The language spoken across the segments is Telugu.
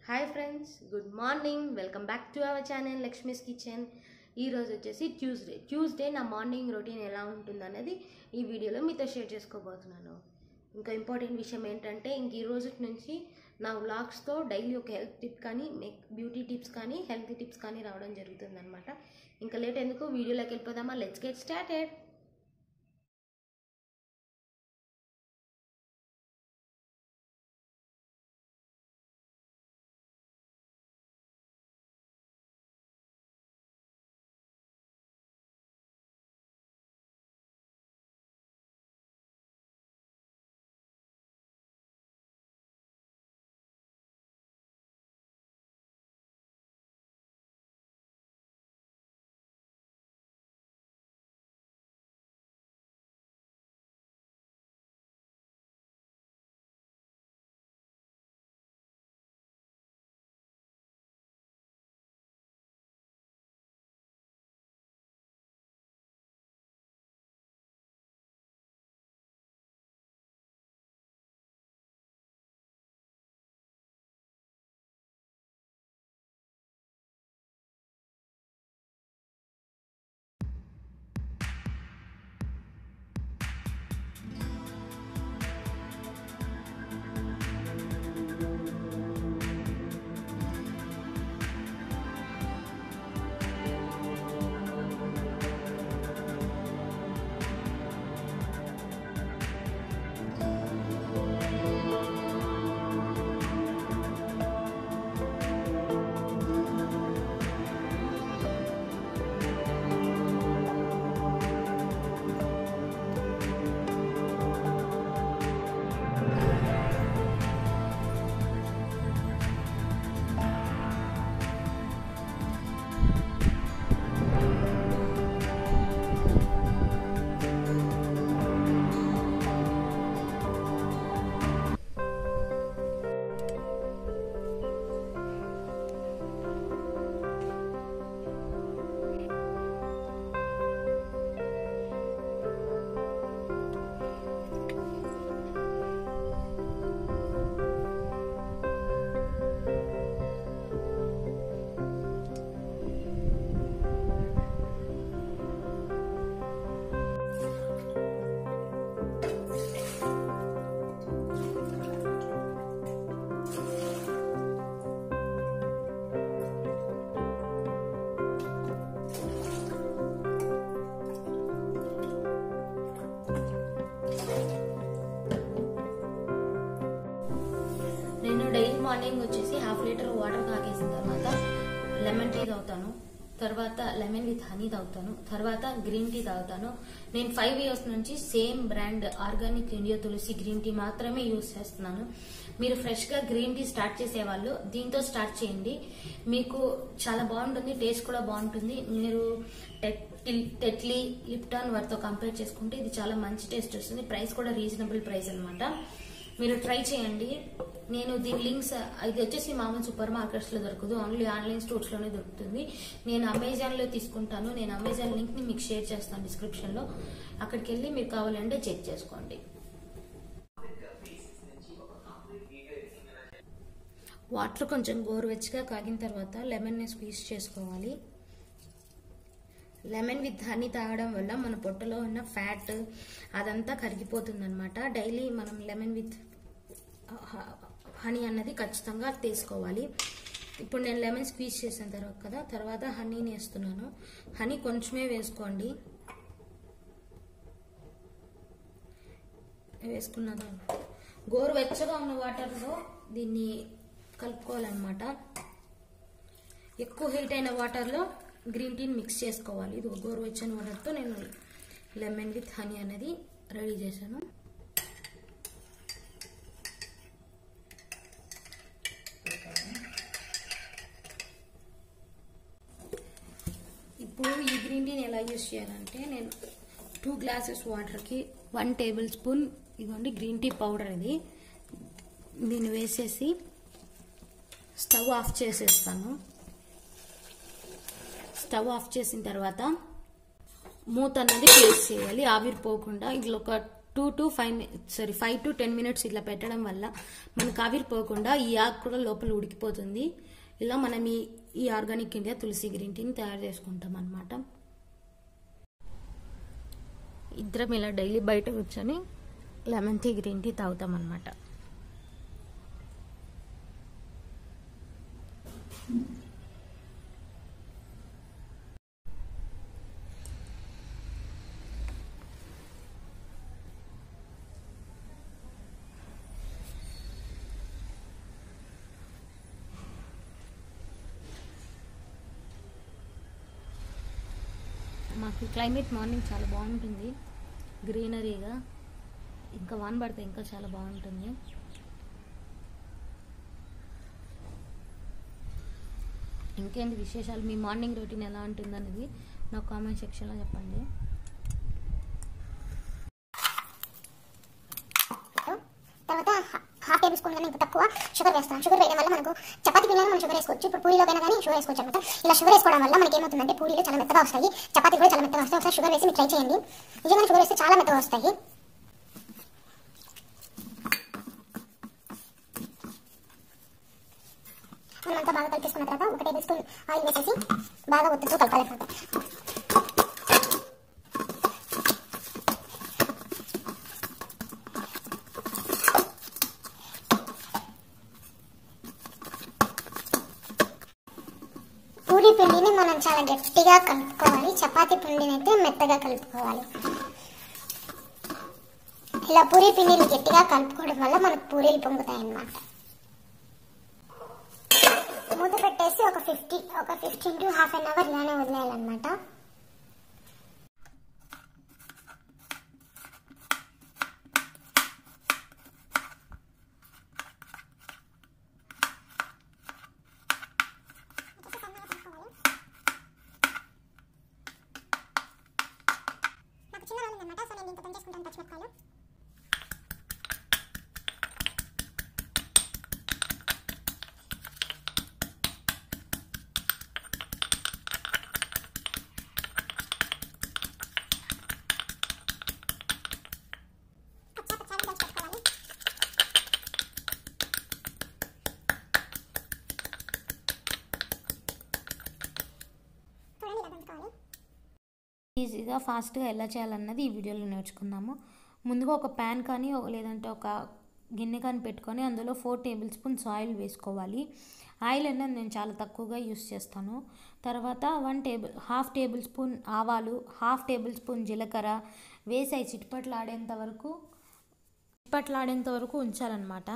Hi friends good morning welcome back to our channel Lakshmi's kitchen ఈరోజు వచ్చేసి ట్యూస్డే ట్యూస్డే నా మార్నింగ్ రొటీన్ ఎలా ఉంటుందనేది ఈ వీడియోలో మీతో షేర్ చేసుకోబోతున్నాను ఇంకా ఇంపార్టెంట్ విషయం ఏంటంటే ఇంక ఈ రోజు నుంచి నా వ్లాగ్స్తో డైలీ ఒక హెల్త్ టిప్ కానీ మేక్ బ్యూటీ టిప్స్ కానీ హెల్త్ టిప్స్ కానీ రావడం జరుగుతుందన్నమాట ఇంకా లేట్ ఎందుకు వీడియోలోకి వెళ్ళిపోదామా లెట్స్ గెట్ స్టార్టెడ్ నేను డైలీ మార్నింగ్ వచ్చేసి హాఫ్ లీటర్ వాటర్ తాగేసిన తర్వాత లెమన్ టీ తాగుతాను తర్వాత లెమన్ విత్ హనీ తాగుతాను తర్వాత గ్రీన్ టీ తాగుతాను నేను ఫైవ్ ఇయర్స్ నుంచి same brand organic India Tulsi green tea మాత్రమే యూస్ చేస్తున్నాను మీరు ఫ్రెష్ గా గ్రీన్ టీ స్టార్ట్ చేసే వాళ్ళు దీంతో స్టార్ట్ చేయండి మీకు చాలా బాగుంటుంది టేస్ట్ కూడా బాగుంటుంది మీరు టెట్- టెట్లీ లిప్టాన్ వాటితో కంపేర్ చేసుకుంటే ఇది చాలా మంచి టేస్ట్ వస్తుంది ప్రైస్ కూడా రీజనబుల్ ప్రైస్ అన్నమాట మీరు ట్రై చేయండి నేను దీని లింక్స్ ఇది వచ్చేసి మామూలు సూపర్ మార్కెట్స్ లో దొరకదు ఓన్లీ ఆన్లైన్ స్టోర్స్ లోనే దొరుకుతుంది నేను అమెజాన్ లో తీసుకుంటాను నేను అమెజాన్ లింక్ ని మీకు షేర్ చేస్తాను డిస్క్రిప్షన్ లో అక్కడికి వెళ్ళి మీరు కావాలంటే చెక్ చేసుకోండి వాటర్ కొంచెం గోరువెచ్చగా కాగిన తర్వాత లెమన్ ని స్క్వీజ్ చేసుకోవాలి లెమన్ విత్ హనీ తాగడం వల్ల మన పొట్టలో ఉన్న ఫ్యాట్ అదంతా కరిగిపోతుంది అనమాట డైలీ మనం లెమన్ విత్ హనీ అన్నది ఖచ్చితంగా తీసుకోవాలి ఇప్పుడు నేను లెమన్ స్క్వీజ్ చేసిన తర్వాత కదా తర్వాత హనీని వేస్తున్నాను హనీ కొంచెమే వేసుకోండి వేసుకున్న తర్వాత గోరువెచ్చగా ఉన్న వాటర్లో దీన్ని కలుపుకోవాలన్నమాట ఎక్కువ హీట్ అయిన వాటర్లో గ్రీన్ టీని మిక్స్ చేసుకోవాలి ఇది గోరువెచ్చని వాటర్తో నేను లెమన్ విత్ హనీ అనేది రెడీ చేశాను ఇప్పుడు ఈ గ్రీన్ టీని ఎలా యూస్ చేయాలంటే నేను టూ గ్లాసెస్ వాటర్కి వన్ టేబుల్ స్పూన్ ఇదిగోండి గ్రీన్ టీ పౌడర్ ఇది దీన్ని వేసేసి స్టవ్ ఆఫ్ చేసేస్తాను స్టవ్ ఆఫ్ చేసిన తర్వాత మూత అనేది క్లోజ్ చేయాలి ఆవిరి పోకుండా ఇందులో ఒక two to five sorry five to ten minutes ఇట్లా పెట్టడం వల్ల మనకు ఆవిరిపోకుండా ఈ ఆకు కూడా లోపల ఉడికిపోతుంది ఇలా మనం ఈ ఈ ఆర్గానిక్ ఇండియా తులసి గ్రీన్ టీని తయారు చేసుకుంటాం అనమాట ఇద్దరం ఇలా డైలీ బయట కూర్చొని లెమన్ టీ గ్రీన్ టీ తాగుతాం అనమాట మాకు క్లైమేట్ మార్నింగ్ చాలా బాగుంటుంది గ్రీనరీగా ఇంకా వాన పడితే ఇంకా చాలా బాగుంటుంది ఇంకేంటి విశేషాలు మీ మార్నింగ్ రొటీన్ ఎలా ఉంటుంది అనేది నాకు కామెంట్ సెక్షన్లో చెప్పండి తర్వాత హాఫ్ టేబుల్ స్పూన్ కన్నా ఇంకా తక్కువ షుగర్ వేస్తాం షుగర్ వేయడం వల్ల మనకు చపాతీ పిండిలో మనం షుగర్ వేసుకోవచ్చు ఇప్పుడు పూరీలోకైనా కానీ షుగర్ వేసుకోవచ్చు అనమాట ఇలా షుగర్ వేసుకోవడం వల్ల మనకి ఏమవుతుందంటే పూరీలు చాలా మెత్తగా వస్తాయి చపాతీ కూడా చాలా మెత్తగా వస్తాయి ఒకసారి షుగర్ వేసి మీరు ట్రై చేయండి నిజంగా షుగర్ వేస్తే చాలా మెత్తగా వస్తాయి మనం అంతా బాగా కలిపేసుకున్న తర్వాత ఒక టేబుల్ స్పూన్ ఆయిల్ వేసేసి బాగా ఒత్తుతూ కలపాలన్నమాట పూరి పిండిని మనం చాలా గట్టిగా కలుపుకోవాలి చపాతీ పిండిని అయితే మెత్తగా కలుపుకోవాలి ఇలా పూరి పిండిని గట్టిగా కలుపుకోవడం వల్ల మనకు పూరీలు పొంగుతాయి అన్నమాట మూత పెట్టేసి ఒక ఫిఫ్టీ ఒక fifteen to half an hour ఇలానే వదిలేయాలన్నమాట నాకు చిన్న రోల్ ఉందన్నమాట సో నేను దీంతో పని చేసుకుంటాను పచ్చిమిరపకాయలు పచ్చా పచ్చాగా దంచి పెట్టుకోవాలి చూడండి ఇలా దంచుకోవాలి ఈజీగా ఫాస్ట్గా ఎలా చేయాలన్నది ఈ వీడియోలో నేర్చుకుందాము ముందుగా ఒక ప్యాన్ కానీ ఓ- లేదంటే ఒక గిన్నె కానీ పెట్టుకొని అందులో ఫోర్ టేబుల్ స్పూన్స్ ఆయిల్ వేసుకోవాలి ఆయిల్ అనేది నేను చాలా తక్కువగా యూస్ చేస్తాను తర్వాత one table half tablespoon ఆవాలు హాఫ్ టేబుల్ స్పూన్ జీలకర్ర వేసి అవి చిట్పట్లాడేంత వరకు చిట్పట్లాడేంత వరకు ఉంచాలన్నమాట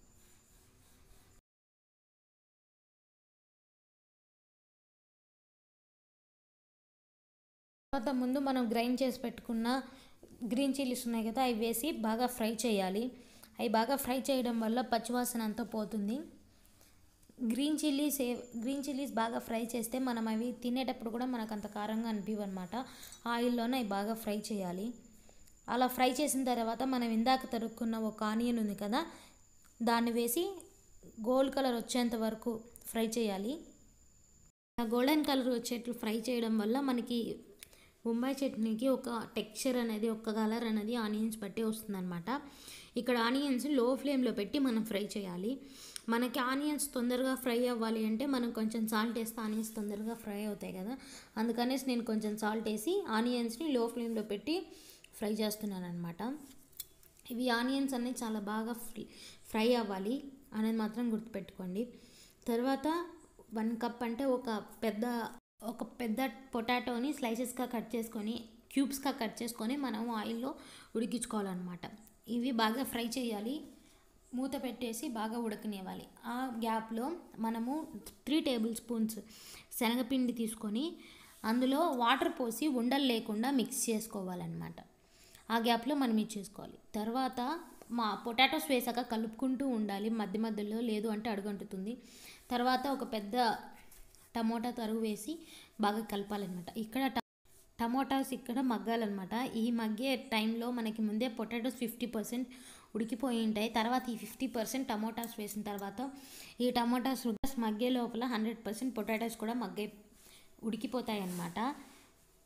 తర్వాత ముందు మనం గ్రైండ్ చేసి పెట్టుకున్న గ్రీన్ చిల్లీస్ ఉన్నాయి కదా అవి వేసి బాగా ఫ్రై చేయాలి అవి బాగా ఫ్రై చేయడం వల్ల పచ్చివాసన అంతా పోతుంది గ్రీన్ చిల్లీస్ ఏ గ్రీన్ చిల్లీస్ బాగా ఫ్రై చేస్తే మనం అవి తినేటప్పుడు కూడా మనకు అంత కారంగా అనిపించవు అనమాట ఆయిల్లోనే అవి బాగా ఫ్రై చేయాలి అలా ఫ్రై చేసిన తర్వాత మనం ఇందాక తరుక్కున్న ఒక ఆనియన్ ఉంది కదా దాన్ని వేసి గోల్డ్ కలర్ వచ్చేంత వరకు ఫ్రై చేయాలి ఆ గోల్డెన్ కలర్ వచ్చేట్లు ఫ్రై చేయడం వల్ల మనకి బొంబాయి చట్నీకి ఒక టెక్స్చర్ అనేది ఒక కలర్ అనేది ఆనియన్స్ బట్టి వస్తుందన్నమాట ఇక్కడ ఆనియన్స్ లో ఫ్లేమ్లో పెట్టి మనం ఫ్రై చేయాలి మనకి ఆనియన్స్ తొందరగా ఫ్రై అవ్వాలి అంటే మనం కొంచెం సాల్ట్ వేస్తే ఆనియన్స్ తొందరగా ఫ్రై అవుతాయి కదా అందుకనేసి నేను కొంచెం సాల్ట్ వేసి ఆనియన్స్ని లో ఫ్లేమ్లో పెట్టి ఫ్రై చేస్తున్నాను అనమాట ఇవి ఆనియన్స్ అన్నీ చాలా బాగా ఫ్రై ఫ్రై అవ్వాలి అనేది మాత్రం గుర్తుపెట్టుకోండి తర్వాత వన్ కప్ అంటే ఒక పెద్ద ఒక పెద్ద పొటాటోని స్లైసెస్గా కట్ చేసుకొని క్యూబ్స్గా కట్ చేసుకొని మనం ఆయిల్లో ఉడికించుకోవాలన్నమాట ఇవి బాగా ఫ్రై చేయాలి మూత పెట్టేసి బాగా ఉడకనివ్వాలి ఆ గ్యాప్లో మనము త్రీ టేబుల్ స్పూన్స్ శనగపిండి తీసుకొని అందులో వాటర్ పోసి ఉండలు లేకుండా మిక్స్ చేసుకోవాలన్నమాట ఆ గ్యాప్లో మనం ఇది చేసుకోవాలి తర్వాత మా పొటాటోస్ వేసాక కలుపుకుంటూ ఉండాలి మధ్య మధ్యలో లేదు అంటే అడుగంటుతుంది తర్వాత ఒక పెద్ద టమోటా తరుగు వేసి బాగా కలపాలన్నమాట ఇక్కడ ట- టమోటాస్ ఇక్కడ మగ్గాలన్నమాట ఈ మగ్గే టైంలో మనకి ముందే పొటాటోస్ ఫిఫ్టీ పర్సెంట్ ఉడికిపోయి ఉంటాయి తర్వాత ఈ ఫిఫ్టీ పర్సెంట్ టమోటాస్ వేసిన తర్వాత ఈ టమోటాస్ మగ్గే లోపల హండ్రెడ్ పర్సెంట్ పొటాటోస్ కూడా మగ్గే ఉడికిపోతాయి అన్నమాట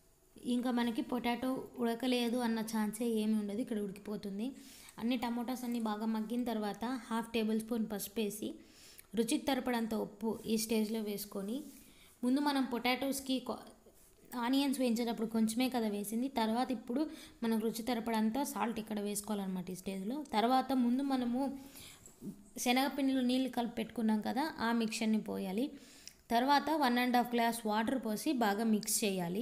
ఇంకా మనకి పొటాటో ఉడకలేదు అన్న ఛాన్సే ఏమి ఉండదు ఇక్కడ ఉడికిపోతుంది అన్ని టమోటాస్ అన్ని బాగా మగ్గిన తర్వాత హాఫ్ టేబుల్ స్పూన్ పసుపు వేసి రుచికి తరపడంత ఉప్పు ఈ స్టేజ్లో వేసుకొని ముందు మనం పొటాటోస్కి ఆనియన్స్ వేయించేటప్పుడు కొంచెమే కదా వేసింది తర్వాత ఇప్పుడు మనకు రుచి తరపడంతా సాల్ట్ ఇక్కడ వేసుకోవాలన్నమాట ఈ స్టేజ్లో తర్వాత ముందు మనము శనగపిండిలో నీళ్ళు కలిపి పెట్టుకున్నాం కదా ఆ మిక్చర్ని పోయాలి తర్వాత one and half glass water పోసి బాగా మిక్స్ చేయాలి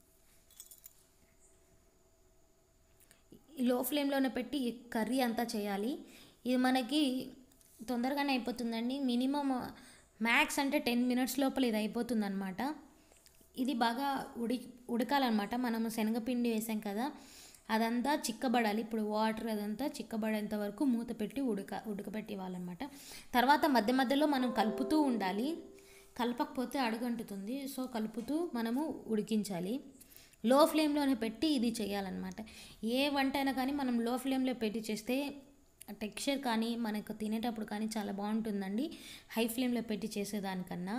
లో ఫ్లేమ్లోనే పెట్టి ఈ కర్రీ అంతా చేయాలి ఇది మనకి తొందరగానే అయిపోతుందండి మినిమం మ్యాక్స్ అంటే టెన్ మినిట్స్ లోపల ఇది అయిపోతుంది అనమాట ఇది బాగా ఉడి ఉడకాలన్నమాట మనము శనగపిండి వేసాం కదా అదంతా చిక్కబడాలి ఇప్పుడు వాటర్ అదంతా చిక్కబడేంత వరకు మూత పెట్టి ఉడక ఉడకబెట్టి ఇవ్వాలన్నమాట తర్వాత మధ్య మధ్యలో మనం కలుపుతూ ఉండాలి కలపకపోతే అడుగంటుతుంది సో కలుపుతూ మనము ఉడికించాలి లో ఫ్లేమ్లోనే పెట్టి ఇది చేయాలన్నమాట ఏ వంట అయినా కానీ మనం లో ఫ్లేమ్లో పెట్టి చేస్తే టెక్స్చర్ కానీ మనకు తినేటప్పుడు కానీ చాలా బాగుంటుందండి హై ఫ్లేమ్లో పెట్టి చేసేదానికన్నా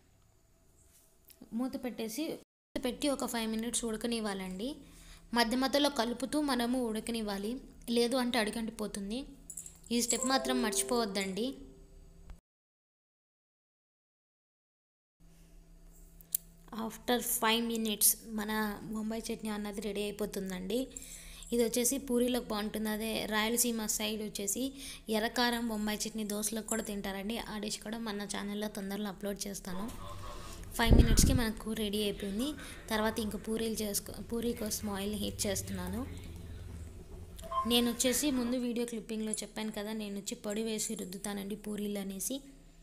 మూత పెట్టేసి మూత పెట్టి ఒక ఫైవ్ మినిట్స్ ఉడకనివ్వాలండి మధ్య మధ్యలో కలుపుతూ మనము ఉడకనివ్వాలి లేదు అంటే అడుగంటిపోతుంది ఈ స్టెప్ మాత్రం మర్చిపోవద్దండి ఆఫ్టర్ ఫైవ్ మినిట్స్ మన బొంబాయి చట్నీ అన్నది రెడీ అయిపోతుందండి ఇది వచ్చేసి పూరీలోకి బాగుంటుంది అదే రాయలసీమ సైడ్ వచ్చేసి ఎర్రకారం బొంబాయి చట్నీ దోశలకు కూడా తింటారండి ఆ డిష్ కూడా మన ఛానల్లో తొందరలో అప్లోడ్ చేస్తాను ఫైవ్ మినిట్స్కి మనకు రెడీ అయిపోయింది తర్వాత ఇంక పూరీలు చేసుకో పూరీ కోసం ఆయిల్ హీట్ చేస్తున్నాను నేను వచ్చేసి ముందు వీడియో క్లిప్పింగ్లో చెప్పాను కదా నేను వచ్చి పొడి వేసి రుద్దుతానండి పూరీలు అనేసి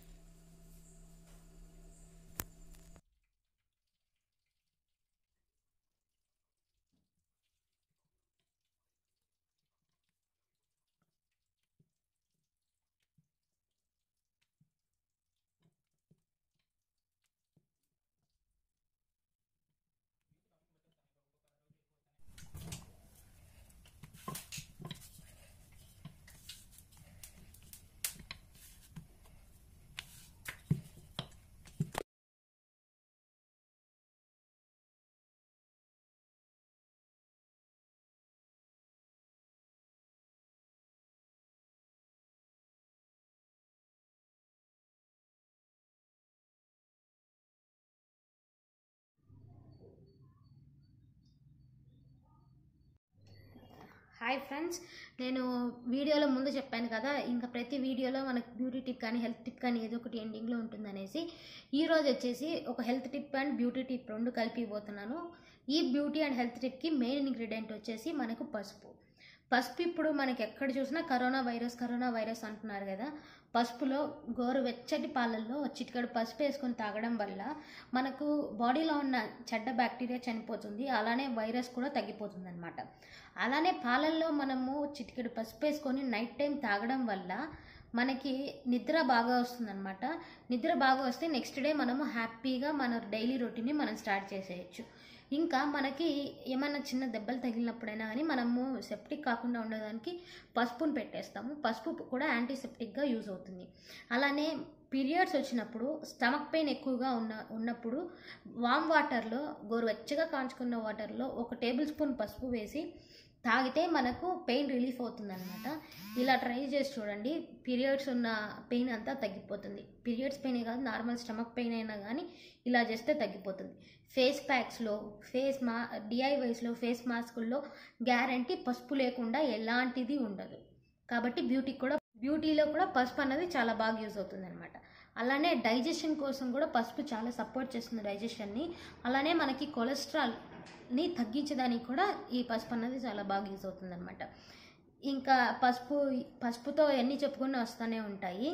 హాయ్ ఫ్రెండ్స్ నేను వీడియోలో ముందు చెప్పాను కదా ఇంకా ప్రతి వీడియోలో మనకు బ్యూటీ టిప్ కానీ హెల్త్ టిప్ కానీ ఏదో ఒకటి ఎండింగ్లో ఉంటుందనేసి ఈ రోజు వచ్చేసి ఒక health tip and beauty tip రెండు కలిపి పోతున్నాను ఈ బ్యూటీ అండ్ హెల్త్ టిప్కి మెయిన్ ఇంగ్రీడియంట్ వచ్చేసి మనకు పసుపు పసుపు ఇప్పుడు మనకి ఎక్కడ చూసినా కరోనా వైరస్ కరోనా వైరస్ అంటున్నారు కదా పసుపులో గోరువెచ్చటి పాలల్లో చిటికడు పసుపు వేసుకొని తాగడం వల్ల మనకు బాడీలో ఉన్న చెడ్డ బ్యాక్టీరియా చనిపోతుంది అలానే వైరస్ కూడా తగ్గిపోతుంది అనమాట అలానే పాలల్లో మనము చిటికెడు పసుపు వేసుకొని నైట్ టైం తాగడం వల్ల మనకి నిద్ర బాగా వస్తుందన్నమాట నిద్ర బాగా వస్తే నెక్స్ట్ డే మనము హ్యాపీగా మన డైలీ రొటీన్ని మనం స్టార్ట్ చేసేయచ్చు ఇంకా మనకి ఏమైనా చిన్న దెబ్బలు తగిలినప్పుడైనా కానీ మనము సెప్టిక్ కాకుండా ఉండడానికి పసుపును పెట్టేస్తాము పసుపు కూడా యాంటీసెప్టిక్గా యూజ్ అవుతుంది అలానే పీరియడ్స్ వచ్చినప్పుడు స్టమక్ పెయిన్ ఎక్కువగా ఉన్న ఉన్నప్పుడు వామ్ వాటర్లో గోరువెచ్చగా కాంచుకున్న వాటర్లో ఒక టేబుల్ స్పూన్ పసుపు వేసి తాగితే మనకు పెయిన్ రిలీఫ్ అవుతుందన్నమాట ఇలా ట్రై చేసి చూడండి పీరియడ్స్ ఉన్న పెయిన్ అంతా తగ్గిపోతుంది పీరియడ్స్ పెయిన్ కాదు నార్మల్ స్టమక్ పెయిన్ అయినా కానీ ఇలా చేస్తే తగ్గిపోతుంది ఫేస్ ప్యాక్స్లో ఫేస్ మా డిఐవైస్లో ఫేస్ మాస్కుల్లో గ్యారంటీ పసుపు లేకుండా ఎలాంటిది ఉండదు కాబట్టి బ్యూటీ కూడా బ్యూటీలో కూడా పసుపు అన్నది చాలా బాగా యూజ్ అవుతుంది అనమాట అలానే డైజెషన్ కోసం కూడా పసుపు చాలా సపోర్ట్ చేస్తుంది డైజెషన్ని అలానే మనకి కొలెస్ట్రాల్ని తగ్గించడానికి కూడా ఈ పసుపు అన్నది చాలా బాగా యూజ్ అవుతుంది అనమాట ఇంకా పసుపు పసుపుతో ఎన్ని చెప్పుకుని వస్తూనే ఉంటాయి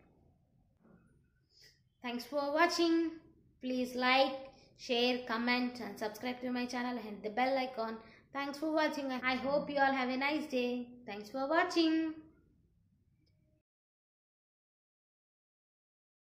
thanks for watching please like share, comment and subscribe to my channel and hit the bell icon. Thanks for watching. I hope you all have a nice day. Thanks for watching.